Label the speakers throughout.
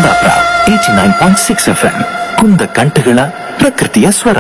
Speaker 1: Kundapura eighty nine point six F M ಕುಂದ ಕಂಠಗಳ ಪ್ರಕೃತಿಯ ಸ್ವರ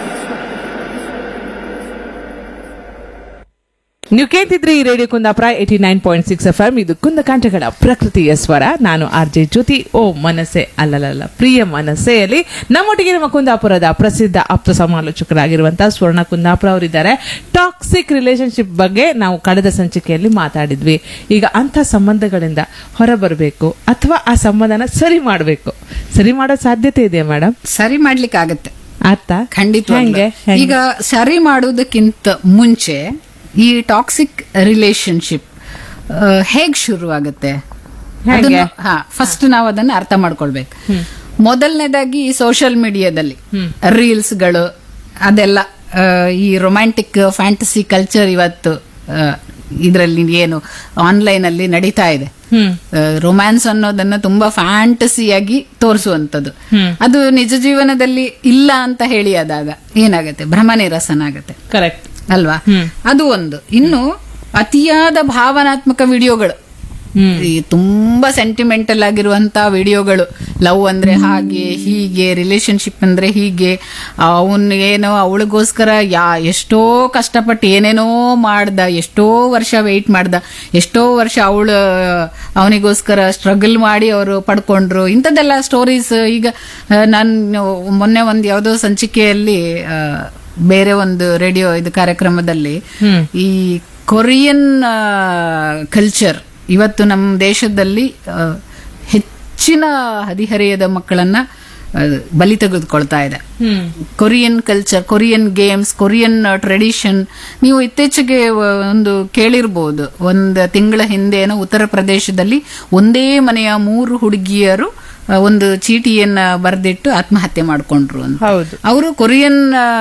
Speaker 2: ನೀವು ಕೇಳ್ತಿದ್ರಿ ಈ radio Kundapura eighty nine point six F M ಇದು ಕುಂದಕಾಂಠಗಳ ಪ್ರಕೃತಿಯ ಸ್ವರ ನಾನು ಆರ್ ಜೆ ಜ್ಯೋತಿ ಓ ಮನಸ್ಸೆ ಅಲ್ಲಲ್ಲ ಪ್ರಿಯ ಮನಸ್ಸೆಯಲ್ಲಿ ನಮ್ಮೊಟ್ಟಿಗೆ ನಮ್ಮ ಕುಂದಾಪುರದ ಪ್ರಸಿದ್ಧ ಆಪ್ತ ಸಮಾಲೋಚಕರಾಗಿರುವಂತಹ ಸ್ವರ್ಣ ಕುಂದಾಪುರ ಅವರಿದ್ದಾರೆ ಟಾಕ್ಸಿಕ್ ರಿಲೇಶನ್ಶಿಪ್ ಬಗ್ಗೆ ನಾವು ಕಳೆದ ಸಂಚಿಕೆಯಲ್ಲಿ ಮಾತಾಡಿದ್ವಿ ಈಗ ಅಂಥ ಸಂಬಂಧಗಳಿಂದ ಹೊರಬರಬೇಕು ಅಥವಾ ಆ ಸಂಬಂಧನ ಸರಿ ಮಾಡಬೇಕು ಸರಿ ಮಾಡೋ ಸಾಧ್ಯತೆ ಇದೆಯಾ ಮೇಡಮ್
Speaker 3: ಸರಿ ಮಾಡ್ಲಿಕ್ಕೆ ಆಗತ್ತೆ
Speaker 2: ಅರ್ಥ
Speaker 3: ಖಂಡಿತ
Speaker 2: ಹೆಂಗೆ ಹೆಂಗೆ?
Speaker 3: ಈಗ ಸರಿ ಮಾಡುವುದಕ್ಕಿಂತ ಮುಂಚೆ ಈ ಟಾಕ್ಸಿಕ್ ರಿಲೇಶನ್ಶಿಪ್ ಹೇಗ್ ಶುರುವಾಗುತ್ತೆ
Speaker 2: ಹೇಗೆ?
Speaker 3: ಹಾ ಫಸ್ಟ್ ನಾವು ಅದನ್ನ ಅರ್ಥ ಮಾಡ್ಕೊಳ್ಬೇಕು ಮೊದಲನೇದಾಗಿ ಸೋಷಿಯಲ್ ಮೀಡಿಯಾದಲ್ಲಿ ರೀಲ್ಸ್ಗಳು ಅದೆಲ್ಲ ಆ, ಈ ರೊಮ್ಯಾಂಟಿಕ್ ಫ್ಯಾಂಟಸಿ ಕಲ್ಚರ್ ಇವತ್ತು ಇದರಲ್ಲಿ ಏನು ಆನ್ಲೈನ್ ಅಲ್ಲಿ ನಡೀತಾ ಇದೆ
Speaker 2: ಹ್ಮ್
Speaker 3: ರೊಮ್ಯಾನ್ಸ್ ಅನ್ನೋದನ್ನ ತುಂಬಾ ಫ್ಯಾಂಟಸಿಯಾಗಿ ತೋರಿಸುವಂತದ್ದು ಅದು ನಿಜ ಜೀವನದಲ್ಲಿ ಇಲ್ಲ ಅಂತ ಹೇಳಿ ಆದಾಗ ಏನಾಗತ್ತೆ ಭ್ರಮನಿರಸನ ಆಗತ್ತೆ
Speaker 2: ಕರೆಕ್ಟ್
Speaker 3: ಅಲ್ವಾ ಅದು ಒಂದು ಇನ್ನು ಅತಿಯಾದ ಭಾವನಾತ್ಮಕ ವಿಡಿಯೋಗಳು ಈ ತುಂಬಾ ಸೆಂಟಿಮೆಂಟಲ್ ಆಗಿರುವಂತ ವಿಡಿಯೋಗಳು ಲವ್ ಅಂದ್ರೆ ಹಾಗೆ ಹೀಗೆ ರಿಲೇಶನ್ಶಿಪ್ ಅಂದ್ರೆ ಹೀಗೆ ಅವನ್ ಏನೋ ಅವಳಿಗೋಸ್ಕರ ಯಾ ಎಷ್ಟೋ ಕಷ್ಟಪಟ್ಟು ಏನೇನೋ ಮಾಡ್ದ ಎಷ್ಟೋ ವರ್ಷ ವೆಯ್ಟ್ ಮಾಡ್ದ ಎಷ್ಟೋ ವರ್ಷ ಅವಳು ಅವನಿಗೋಸ್ಕರ ಸ್ಟ್ರಗಲ್ ಮಾಡಿ ಅವರು ಪಡ್ಕೊಂಡ್ರು ಇಂಥದ್ದೆಲ್ಲ ಸ್ಟೋರೀಸ್ ಈಗ ನಾನು ಮೊನ್ನೆ ಒಂದು ಯಾವುದೋ ಸಂಚಿಕೆಯಲ್ಲಿ ಆ, ಬೇರೆ ಒಂದು ರೇಡಿಯೋ ಇದು ಕಾರ್ಯಕ್ರಮದಲ್ಲಿ ಈ ಕೊರಿಯನ್ ಕಲ್ಚರ್ ಇವತ್ತು ನಮ್ಮ ದೇಶದಲ್ಲಿ ಆ, ಹೆಚ್ಚಿನ ಹದಿಹರೆಯದ ಮಕ್ಕಳನ್ನ ಆ, ಬಲಿ ತೆಗೆದುಕೊಳ್ತಾ ಇದೆ Korean culture Korean games Korean tradition ನೀವು ಇತ್ತೀಚೆಗೆ ಒಂದು ಕೇಳಿರ್ಬೋದು ಒಂದು ತಿಂಗಳ ಹಿಂದೆನೋ ಉತ್ತರ ಪ್ರದೇಶದಲ್ಲಿ ಒಂದೇ ಮನೆಯ ಮೂರು ಹುಡುಗಿಯರು ಆ, ಒಂದು ಚೀಟಿಯನ್ನ ಬರೆದಿಟ್ಟು ಆತ್ಮಹತ್ಯೆ ಮಾಡ್ಕೊಂಡ್ರು ಅಂತ
Speaker 2: ಹೌದು
Speaker 3: ಅವರು ಕೊರಿಯನ್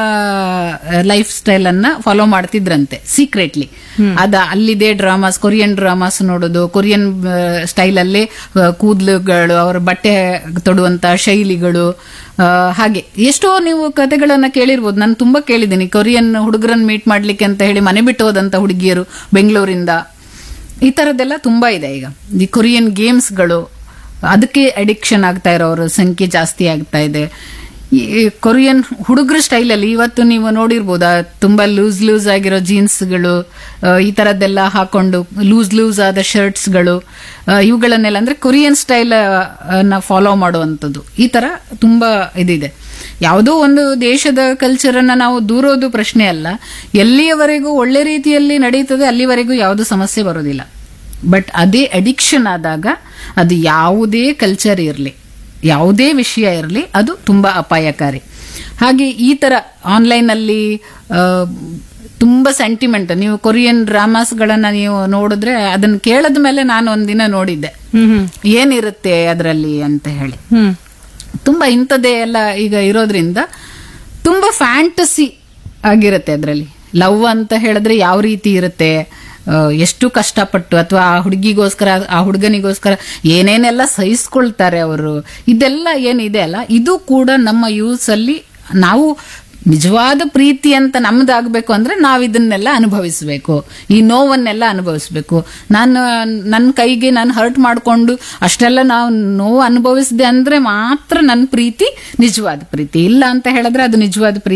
Speaker 3: ಲೈಫ್ ಸ್ಟೈಲ್ ಅನ್ನ ಫಾಲೋ ಮಾಡ್ತಿದ್ರಂತೆ ಸೀಕ್ರೆಟ್ಲಿ ಅದ ಅಲ್ಲಿದೆ ಡ್ರಾಮಾಸ್ ಕೊರಿಯನ್ ಡ್ರಾಮಾಸ್ ನೋಡೋದು ಕೊರಿಯನ್ ಸ್ಟೈಲ್ ಅಲ್ಲೇ ಆ, ಕೂದ್ಲುಗಳು ಅವರ ಬಟ್ಟೆ ತೊಡುವಂತ ಶೈಲಿಗಳು ಆ, ಹಾಗೆ ಎಷ್ಟೋ ನೀವು ಕತೆಗಳನ್ನ ಕೇಳಿರ್ಬೋದು ನಾನು ತುಂಬಾ ಕೇಳಿದ್ದೀನಿ ಕೊರಿಯನ್ ಹುಡುಗರನ್ನ ಮೀಟ್ ಮಾಡ್ಲಿಕ್ಕೆ ಅಂತ ಹೇಳಿ ಮನೆ ಬಿಟ್ಟು ಹೋದಂತ ಹುಡುಗಿಯರು ಬೆಂಗಳೂರಿಂದ ಈ ತರದ್ದೆಲ್ಲ ತುಂಬಾ ಇದೆ ಈಗ ಈ ಕೊರಿಯನ್ ಗೇಮ್ಸ್ಗಳು ಅದಕ್ಕೆ ಅಡಿಕ್ಷನ್ ಆಗ್ತಾ ಇರೋರ ಸಂಖ್ಯೆ ಜಾಸ್ತಿ ಆಗ್ತಾ ಇದೆ ಈ ಕೊರಿಯನ್ ಹುಡುಗರ ಸ್ಟೈಲಲ್ಲಿ ಇವತ್ತು ನೀವು ನೋಡಿರ್ಬೋದಾ ತುಂಬಾ ಲೂಸ್ ಲೂಸ್ ಆಗಿರೋ ಜೀನ್ಸ್ಗಳು ಈ ತರದ್ದೆಲ್ಲ ಹಾಕೊಂಡು ಲೂಸ್ ಲೂಸ್ ಆದ ಶರ್ಟ್ಸ್ಗಳು ಇವುಗಳನ್ನೆಲ್ಲ ಅಂದ್ರೆ ಕೊರಿಯನ್ ಸ್ಟೈಲ್ ನ ಫಾಲೋ ಮಾಡುವಂಥದ್ದು ಈ ತರ ತುಂಬಾ ಇದಿದೆ ಯಾವುದೋ ಒಂದು ದೇಶದ ಕಲ್ಚರ್ ಅನ್ನ ನಾವು ದೂರೋದು ಪ್ರಶ್ನೆ ಅಲ್ಲ ಎಲ್ಲಿಯವರೆಗೂ ಒಳ್ಳೆ ರೀತಿಯಲ್ಲಿ ನಡೀತದೆ ಅಲ್ಲಿವರೆಗೂ ಯಾವುದು ಸಮಸ್ಯೆ ಬರೋದಿಲ್ಲ ಬಟ್ ಅದೇ ಅಡಿಕ್ಷನ್ ಆದಾಗ ಅದು ಯಾವುದೇ ಕಲ್ಚರ್ ಇರಲಿ ಯಾವುದೇ ವಿಷಯ ಇರಲಿ ಅದು ತುಂಬಾ ಅಪಾಯಕಾರಿ ಹಾಗೆ ಈ ತರ ಆನ್ಲೈನ್ ಅಲ್ಲಿ ಆ, ತುಂಬಾ ಸೆಂಟಿಮೆಂಟ್ ನೀವು ಕೊರಿಯನ್ ಡ್ರಾಮಾಸ್ಗಳನ್ನ ನೀವು ನೋಡಿದ್ರೆ ಅದನ್ನ ಕೇಳದ ಮೇಲೆ ನಾನು ಒಂದಿನ ನೋಡಿದ್ದೆ ಏನಿರುತ್ತೆ ಅದರಲ್ಲಿ ಅಂತ ಹೇಳಿ
Speaker 2: ಹ್ಮ್
Speaker 3: ತುಂಬಾ ಇಂಥದ್ದೇ ಎಲ್ಲ ಈಗ ಇರೋದ್ರಿಂದ ತುಂಬಾ ಫ್ಯಾಂಟಸಿ ಆಗಿರುತ್ತೆ ಅದರಲ್ಲಿ ಲವ್ ಅಂತ ಹೇಳಿದ್ರೆ ಯಾವ ರೀತಿ ಇರುತ್ತೆ ಆ, ಎಷ್ಟು ಕಷ್ಟಪಟ್ಟು ಅಥವಾ ಆ ಹುಡುಗಿಗೋಸ್ಕರ ಆ ಹುಡುಗನಿಗೋಸ್ಕರ ಏನೇನೆಲ್ಲ ಸಹಿಸ್ಕೊಳ್ತಾರೆ ಅವರು ಇದೆಲ್ಲ ಏನಿದೆ ಅಲ್ಲ ಇದು ಕೂಡ ನಮ್ಮ ಯೂಸ್ ಅಲ್ಲಿ ನಾವು ನಿಜವಾದ ಪ್ರೀತಿ ಅಂತ ನಮ್ದಾಗಬೇಕು ಅಂದ್ರೆ ನಾವು ಇದನ್ನೆಲ್ಲ ಅನುಭವಿಸಬೇಕು ಈ ನೋವನ್ನೆಲ್ಲ ಅನುಭವಿಸ್ಬೇಕು ನಾನು ನನ್ನ ಕೈಗೆ ನಾನು ಹರ್ಟ್ ಮಾಡಿಕೊಂಡು ಅಷ್ಟೆಲ್ಲ ನಾವು ನೋವು ಅನುಭವಿಸಿದೆ ಅಂದ್ರೆ ಮಾತ್ರ ನನ್ನ ಪ್ರೀತಿ ನಿಜವಾದ ಪ್ರೀತಿ ಇಲ್ಲ ಅಂತ ಹೇಳಿದ್ರೆ ಅದು ನಿಜವಾದ ಪ್ರೀತಿ